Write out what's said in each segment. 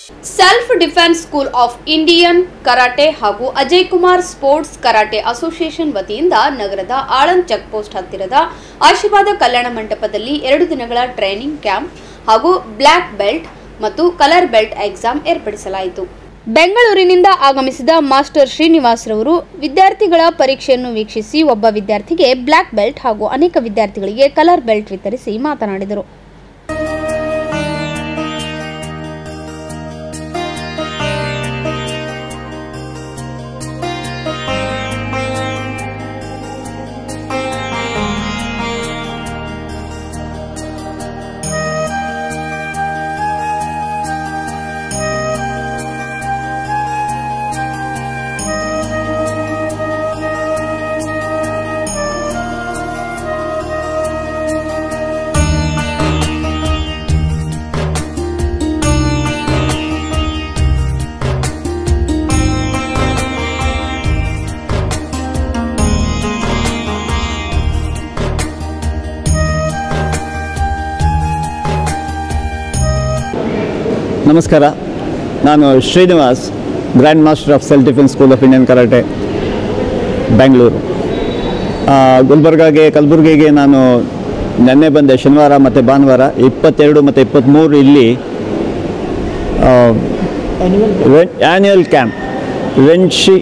self defence school of Indian karate ಹಾಗೂ Ajay Kumar sports karate association ವತಿಯಿಂದ ನಗರದ ಆಳಂದ್ ಚೆಕ್ ಪೋಸ್ಟ್ ಹತ್ತಿರದ ಆಶೀರ್ವಾದ ಕಲ್ಯಾಣ ಮಂಟಪದಲ್ಲಿ ಎರಡು ದಿನಗಳ ಟ್ರೈನಿಂಗ್ ಕ್ಯಾಂಪ್ ಹಾಗೂ ಬ್ಲ್ಯಾಕ್ ಬೆಲ್ಟ್ ಮತ್ತು ಕಲರ್ ಬೆಲ್ಟ್ ಎಕ್ಸಾಮ್ ಏರ್ಪಡಿಸಲಾಯಿತು ಬೆಂಗಳೂರಿನಿಂದ ಆಗಮಿಸಿದ ಮಾಸ್ಟರ್ ಶ್ರೀನಿವಾಸ್ ರವರು ವಿದ್ಯಾರ್ಥಿಗಳ ಪರೀಕ್ಷೆಯನ್ನು ವೀಕ್ಷಿಸಿ ಒಬ್ಬ ವಿದ್ಯಾರ್ಥಿಗೆ ಬ್ಲ್ಯಾಕ್ ಬೆಲ್ಟ್ ಹಾಗೂ ಅನೇಕ ವಿದ್ಯಾರ್ಥಿಗಳಿಗೆ ಕಲರ್ ಬೆಲ್ಟ್ ವಿತರಿಸಿ ಮಾತನಾಡಿದರು ನಮಸ್ಕಾರ ನಾನು Srinivas grand master of self defence school of Indian karate Bengaluru ಆ, ಗುಲ್ಬರ್ಗಾಗೆ ಕಲಬುರಗಿಗೆ ನಾನು ನೆನ್ನೆ ಬಂದೆ ಶನಿವಾರ ಮತ್ತು ಭಾನುವಾರ ಇಪ್ಪತ್ತೆರಡು ಮತ್ತು ಇಪ್ಪತ್ತ್ಮೂರು ಇಲ್ಲಿ ಆ್ಯನ್ಯುವಲ್ ಕ್ಯಾಂಪ್ ವೆನ್ಶಿ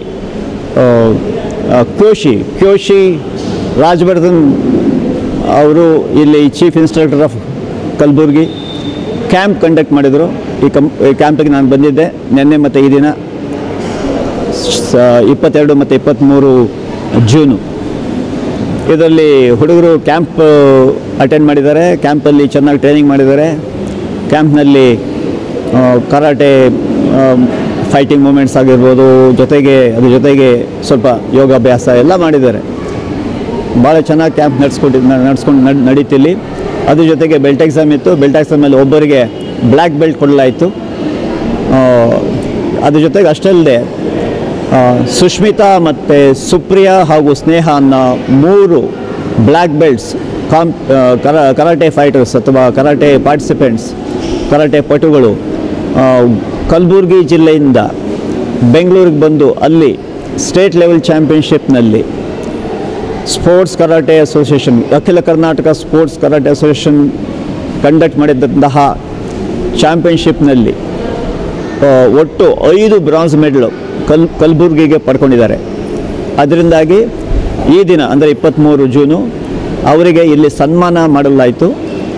ಕ್ಯೋಶಿ ಕ್ಯೋಶಿ ರಾಜವರ್ಧನ್ ಅವರು ಇಲ್ಲಿ chief instructor of Kalaburagi camp conduct ಮಾಡಿದರು ಈ ಕಂ ಈ ಕ್ಯಾಂಪಿಗೆ ನಾನು ಬಂದಿದ್ದೆ ನಿನ್ನೆ ಮತ್ತು ಈ ದಿನ ಸ ಇಪ್ಪತ್ತೆರಡು ಮತ್ತು ಇಪ್ಪತ್ತ್ಮೂರು ಜೂನು ಇದರಲ್ಲಿ ಹುಡುಗರು ಕ್ಯಾಂಪ್ ಅಟೆಂಡ್ ಮಾಡಿದ್ದಾರೆ ಕ್ಯಾಂಪಲ್ಲಿ ಚೆನ್ನಾಗಿ ಟ್ರೈನಿಂಗ್ ಮಾಡಿದ್ದಾರೆ ಕ್ಯಾಂಪ್ನಲ್ಲಿ ಆ, ಕರಾಟೆ ಫೈಟಿಂಗ್ ಮೂಮೆಂಟ್ಸ್ ಆಗಿರ್ಬೋದು ಜೊತೆಗೆ ಅದ್ರ ಜೊತೆಗೆ ಸ್ವಲ್ಪ ಯೋಗಾಭ್ಯಾಸ ಎಲ್ಲ ಮಾಡಿದ್ದಾರೆ ಭಾಳ ಚೆನ್ನಾಗಿ ಕ್ಯಾಂಪ್ ನಡೆಸ್ಕೊಟ್ಟಿದ್ದು ನಡೆಸ್ಕೊಂಡು ನಡ್ ನಡೀತಿಲ್ಲಿ ಅದ್ರ ಜೊತೆಗೆ ಬೆಲ್ಟ್ ಎಕ್ಸಾಮ್ ಇತ್ತು ಬೆಲ್ಟ್ ಎಕ್ಸಾಮಲ್ಲಿ ಒಬ್ಬರಿಗೆ ಬ್ಲ್ಯಾಕ್ ಬೆಲ್ಟ್ ಕೊಡಲಾಯಿತು ಆ, ಅದ್ರ ಜೊತೆಗೆ ಅಷ್ಟಲ್ಲದೆ ಆ, ಸುಷ್ಮಿತಾ ಮತ್ತು ಸುಪ್ರಿಯಾ ಹಾಗೂ ಸ್ನೇಹ ಅನ್ನೋ ಮೂರು ಬ್ಲ್ಯಾಕ್ ಬೆಲ್ಟ್ಸ್ ಕಾಮ್ ಆ, ಕರ ಕರಾಟೆ ಫೈಟರ್ಸ್ ಅಥವಾ ಕರಾಟೆ ಪಾರ್ಟಿಸಿಪೆಂಟ್ಸ್ ಕರಾಟೆ ಪಟುಗಳು ಆ, ಕಲಬುರಗಿ ಜಿಲ್ಲೆಯಿಂದ ಬೆಂಗಳೂರಿಗೆ ಬಂದು ಅಲ್ಲಿ ಸ್ಟೇಟ್ ಲೆವೆಲ್ ಚಾಂಪಿಯನ್ಶಿಪ್ನಲ್ಲಿ ಸ್ಪೋರ್ಟ್ಸ್ ಕರಾಟೆ ಅಸೋಸಿಯೇಷನ್ ಅಖಿಲ Karnataka sports karate association conduct ಮಾಡಿದಂತಹ ಚಾಂಪಿಯನ್ಶಿಪ್ನಲ್ಲಿ ಆ, ಒಟ್ಟು ಐದು ಬ್ರಾನ್ಸ್ ಮೆಡಲು ಕಲ್ ಕಲಬುರ್ಗಿಗೆ ಪಡ್ಕೊಂಡಿದ್ದಾರೆ ಅದರಿಂದಾಗಿ ಈ ದಿನ ಅಂದರೆ ಇಪ್ಪತ್ತ್ಮೂರು ಜೂನು ಅವರಿಗೆ ಇಲ್ಲಿ ಸನ್ಮಾನ ಮಾಡಲಾಯಿತು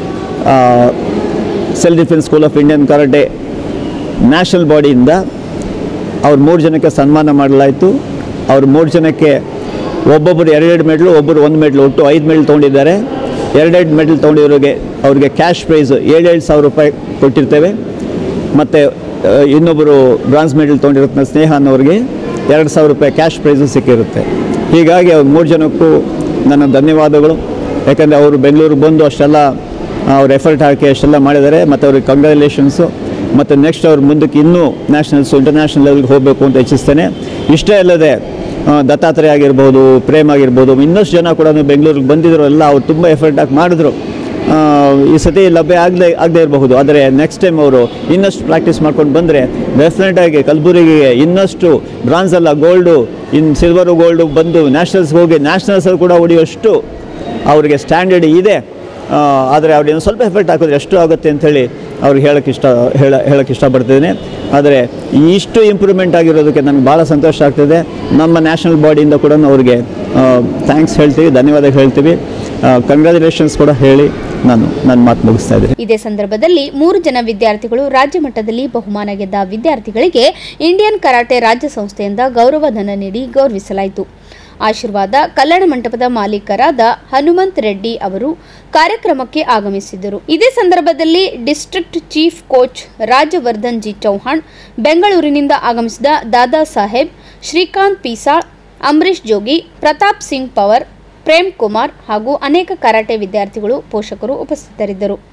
self defence school of Indian karate national ಬಾಡಿಯಿಂದ ಅವ್ರ ಮೂರು ಜನಕ್ಕೆ ಸನ್ಮಾನ ಮಾಡಲಾಯಿತು ಅವ್ರ ಮೂರು ಜನಕ್ಕೆ ಒಬ್ಬೊಬ್ಬರು ಎರಡೆರಡು ಮೆಡ್ಲು ಒಬ್ಬರು ಒಂದು ಮೆಡ್ಲು ಒಟ್ಟು ಐದು ಮೆಡಲ್ ತೊಗೊಂಡಿದ್ದಾರೆ ಎರಡೆರಡು ಮೆಡಲ್ ತೊಗೊಂಡಿರೋರಿಗೆ ಅವ್ರಿಗೆ ಕ್ಯಾಶ್ ಪ್ರೈಸ್ ಏಳೇಳು ಸಾವಿರ ರೂಪಾಯಿ ಕೊಟ್ಟಿರ್ತೇವೆ ಮತ್ತು ಇನ್ನೊಬ್ಬರು ಬ್ರಾನ್ಸ್ ಮೆಡಲ್ ತೊಗೊಂಡಿರೋ ಸ್ನೇಹ ಅನ್ನೋರಿಗೆ ಎರಡು ಸಾವಿರ ರೂಪಾಯಿ ಕ್ಯಾಶ್ ಪ್ರೈಸು ಸಿಕ್ಕಿರುತ್ತೆ ಹೀಗಾಗಿ ಅವ್ರು ಮೂರು ಜನಕ್ಕೂ ನನ್ನ ಧನ್ಯವಾದಗಳು ಯಾಕಂದರೆ ಅವರು ಬೆಂಗಳೂರಿಗೆ ಬಂದು ಅಷ್ಟೆಲ್ಲ ಅವ್ರು ಎಫರ್ಟ್ ಹಾಕಿ ಅಷ್ಟೆಲ್ಲ ಮಾಡಿದ್ದಾರೆ ಮತ್ತು ಅವ್ರಿಗೆ ಕಂಗ್ರ್ಯಾಚುಲೇಷನ್ಸು ಮತ್ತು ನೆಕ್ಸ್ಟ್ ಅವ್ರು ಮುಂದಕ್ಕೆ ಇನ್ನೂ ನ್ಯಾಷನಲ್ಸು ಇಂಟರ್ನ್ಯಾಷನಲ್ ಲೆವೆಲ್ಗೆ ಹೋಗಬೇಕು ಅಂತ ಇಚ್ಛಿಸ್ತೇನೆ ಇಷ್ಟೇ ಅಲ್ಲದೆ ಆ, ದತ್ತಾತ್ರೇಯ ಆಗಿರ್ಬೋದು ಪ್ರೇಮ್ ಆಗಿರ್ಬೋದು ಇನ್ನಷ್ಟು ಜನ ಕೂಡ ಬೆಂಗಳೂರಿಗೆ ಬಂದಿದ್ರು ಎಲ್ಲ ಅವ್ರು ತುಂಬ ಎಫರ್ಟ್ ಹಾಕಿ ಮಾಡಿದ್ರು ಆ, ಈ ಸತಿ ಲಭ್ಯ ಆಗದೆ ಆಗದೆ ಇರಬಹುದು ಆದರೆ ನೆಕ್ಸ್ಟ್ ಟೈಮ್ ಅವರು ಇನ್ನಷ್ಟು ಪ್ರಾಕ್ಟೀಸ್ ಮಾಡ್ಕೊಂಡು ಬಂದರೆ ಡೆಫಿನೆಟಾಗಿ ಕಲಬುರಗಿಗೆ ಇನ್ನಷ್ಟು ಬ್ರಾನ್ಸ್ ಅಲ್ಲ ಗೋಲ್ಡು ಇನ್ನು ಸಿಲ್ವರು ಗೋಲ್ಡು ಬಂದು ನ್ಯಾಷನಲ್ಸ್ಗೆ ಹೋಗಿ ನ್ಯಾಷನಲ್ಸಲ್ಲಿ ಕೂಡ ಹೊಡೆಯುವಷ್ಟು ಅವರಿಗೆ ಸ್ಟ್ಯಾಂಡರ್ಡ್ ಇದೆ ಆ, ಆದರೆ ಅವ್ರು ಇನ್ನೊಂದು ಸ್ವಲ್ಪ ಎಫರ್ಟ್ ಹಾಕಿದ್ರೆ ಎಷ್ಟು ಆಗುತ್ತೆ ಅಂಥೇಳಿ ಅವ್ರಿಗೆ ಹೇಳೋಕ್ಕೆ ಇಷ್ಟ ಹೇಳ ಹೇಳೋಕ್ಕೆ ಇಷ್ಟಪಡ್ತಿದ್ದೀನಿ ಆದರೆ ಇಷ್ಟು ಇಂಪ್ರೂವ್ಮೆಂಟ್ ಆಗಿರೋದಕ್ಕೆ ನನಗೆ ಭಾಳ ಸಂತೋಷ ಆಗ್ತಿದೆ ನಮ್ಮ ನ್ಯಾಷನಲ್ ಬಾಡಿಯಿಂದ ಕೂಡ ಅವ್ರಿಗೆ ಥ್ಯಾಂಕ್ಸ್ ಹೇಳ್ತೀವಿ ಧನ್ಯವಾದ ಹೇಳ್ತೀವಿ ಕಂಗ್ರ್ಯಾಚುಲೇಷನ್ಸ್ ಕೂಡ ಹೇಳಿ ನಾನು ನನ್ನ ಮಾತು ಮುಗಿಸ್ತಾ ಇದ್ದೀನಿ ಇದೇ ಸಂದರ್ಭದಲ್ಲಿ ಮೂರು ಜನ ವಿದ್ಯಾರ್ಥಿಗಳು ರಾಜ್ಯ ಮಟ್ಟದಲ್ಲಿ ಬಹುಮಾನ ಗೆದ್ದ ವಿದ್ಯಾರ್ಥಿಗಳಿಗೆ ಇಂಡಿಯನ್ ಕರಾಟೆ ರಾಜ್ಯ ಸಂಸ್ಥೆಯಿಂದ ಗೌರವಧನ ನೀಡಿ ಗೌರವಿಸಲಾಯಿತು ಆಶೀರ್ವಾದ ಕಲ್ಯಾಣ ಮಂಟಪದ ಮಾಲೀಕರಾದ ಹನುಮಂತ್ ರೆಡ್ಡಿ ಅವರು ಕಾರ್ಯಕ್ರಮಕ್ಕೆ ಆಗಮಿಸಿದ್ದರು ಇದೇ ಸಂದರ್ಭದಲ್ಲಿ district chief coach Rajavardhan ji Chauhan ಬೆಂಗಳೂರಿನಿಂದ ಆಗಮಿಸಿದ ದಾದಾ ಸಾಹೇಬ್ ಶ್ರೀಕಾಂತ್ ಪೀಸಾಳ್ ಅಂಬರೀಶ್ ಜೋಗಿ ಪ್ರತಾಪ್ ಸಿಂಗ್ ಪವರ್ ಪ್ರೇಮ್ ಕುಮಾರ್ ಹಾಗೂ ಅನೇಕ ಕರಾಟೆ ವಿದ್ಯಾರ್ಥಿಗಳು ಪೋಷಕರು ಉಪಸ್ಥಿತರಿದ್ದರು